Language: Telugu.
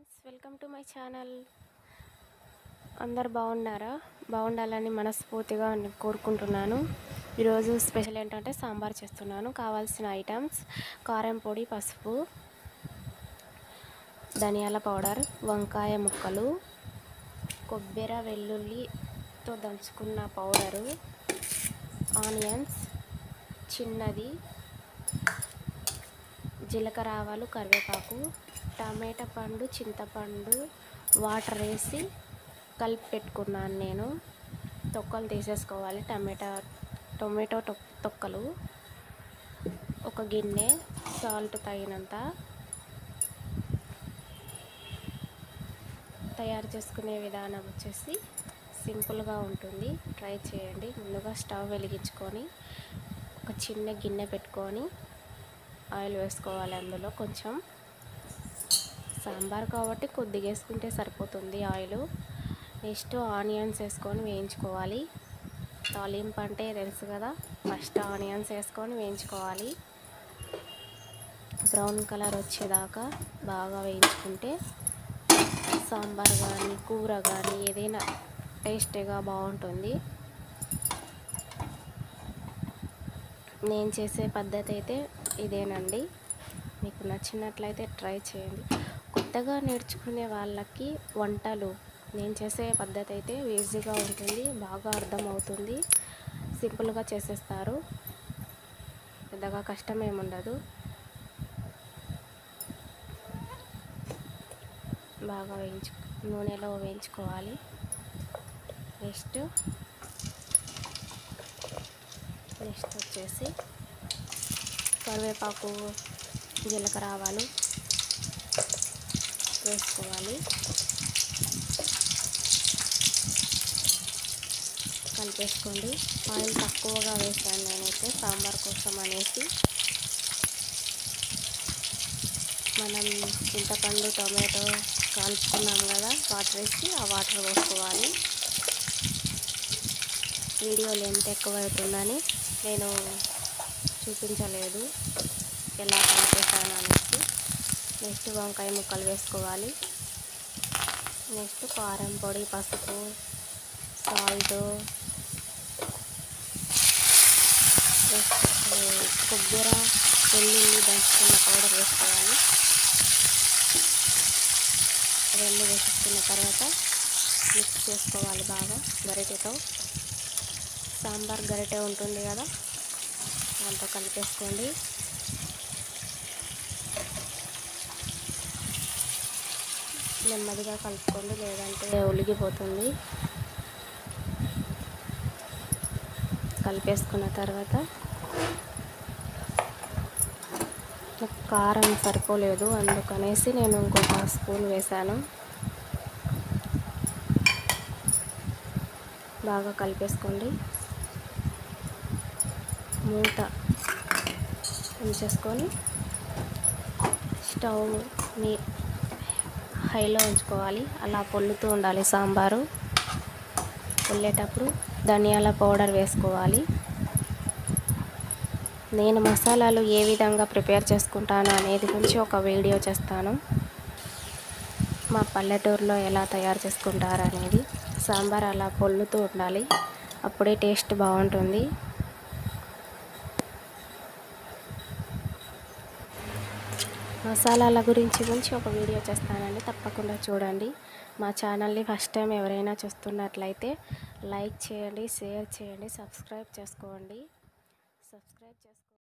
friends welcome to my channel అందరు బాగున్నారా బాగుండాలని మనస్ఫూర్తిగా నేను కోరుకుంటున్నాను ఈరోజు స్పెషల్ ఏంటంటే సాంబార్ చేస్తున్నాను కావాల్సిన ఐటమ్స్ కారం పొడి పసుపు ధనియాల పౌడర్ వంకాయ ముక్కలు కొబ్బరి వెల్లుల్లితో దంచుకున్న పౌడరు ఆనియన్స్ చిన్నది జీలకర్ర ఆవాలు కరివేపాకు టమాటా పండు చింతపండు వాటర్ వేసి కలిపి పెట్టుకున్నాను నేను తొక్కలు తీసేసుకోవాలి టమాటా టొమాటో తొక్ తొక్కలు ఒక గిన్నె సాల్ట్ తగినంత తయారు చేసుకునే విధానం వచ్చేసి సింపుల్గా ఉంటుంది ట్రై చేయండి ముందుగా స్టవ్ వెలిగించుకొని ఒక చిన్న గిన్నె పెట్టుకొని ఆయిల్ వేసుకోవాలి అందులో కొంచెం సాంబార్ కాబట్టి కొద్దిగా వేసుకుంటే సరిపోతుంది ఆయిల్ నెక్స్ట్ ఆనియన్స్ వేసుకొని వేయించుకోవాలి తాలింపు అంటే తెలుసు కదా ఫస్ట్ ఆనియన్స్ వేసుకొని వేయించుకోవాలి బ్రౌన్ కలర్ వచ్చేదాకా బాగా వేయించుకుంటే సాంబార్ కానీ కూర కానీ ఏదైనా టేస్టీగా బాగుంటుంది నేను చేసే పద్ధతి అయితే ఇదేనండి మీకు నచ్చినట్లయితే ట్రై చేయండి కొత్తగా నేర్చుకునే వాళ్ళకి వంటలు నేను చేసే పద్ధతి అయితే ఈజీగా ఉంటుంది బాగా అర్థమవుతుంది సింపుల్గా చేసేస్తారు పెద్దగా కష్టం ఏముండదు బాగా వేయించు నూనెలో వేయించుకోవాలి నెక్స్ట్ నెక్స్ట్ వచ్చేసి కరివేపాకు జీలకర్ర ఆవాలు వేసుకోవాలి కలిపేసుకోండి ఆయిల్ తక్కువగా వేసాను నేనైతే సాంబార్ కోసం అనేసి మనం చింతపండు టొమాటో కలుపుకున్నాం కదా వాటర్ వేసి ఆ వాటర్ వేసుకోవాలి వీడియో లెంత్ ఎక్కువ అవుతుందని నేను చూపించలేదు ఎలా కలిపేసాను అనేసి నెక్స్ట్ వంకాయ ముక్కలు వేసుకోవాలి నెక్స్ట్ కారం పొడి పసుపు సాల్ట్ కొబ్బరి వెల్లుల్లి దంచుకున్న పౌడర్ వేసుకోవాలి అవన్నీ వేసుకున్న తర్వాత మిక్స్ చేసుకోవాలి బాగా గరిటెతో సాంబార్ గరిటె ఉంటుంది కదా దాంతో కలిపేసుకోండి నెమ్మదిగా కలుపుకోండి లేదంటే ఉలిగిపోతుంది కలిపేసుకున్న తర్వాత కారం సరిపోలేదు అందుకనేసి నేను ఇంకొక స్పూన్ వేసాను బాగా కలిపేసుకోండి మూత ఉంచేసుకొని స్టవ్ మీ హైలో ఉంచుకోవాలి అలా పొల్లుతూ ఉండాలి సాంబారు పొల్లేటప్పుడు ధనియాల పౌడర్ వేసుకోవాలి నేను మసాలాలు ఏ విధంగా ప్రిపేర్ చేసుకుంటాను అనేది గురించి ఒక వీడియో చేస్తాను మా పల్లెటూరులో ఎలా తయారు చేసుకుంటారు అనేది సాంబార్ అలా పొల్లుతూ ఉండాలి అప్పుడే టేస్ట్ బాగుంటుంది మసాలాల గురించి గురించి ఒక వీడియో చేస్తానండి తప్పకుండా చూడండి మా ఛానల్ని ఫస్ట్ టైం ఎవరైనా చూస్తున్నట్లయితే లైక్ చేయండి షేర్ చేయండి సబ్స్క్రైబ్ చేసుకోండి సబ్స్క్రైబ్ చేసుకో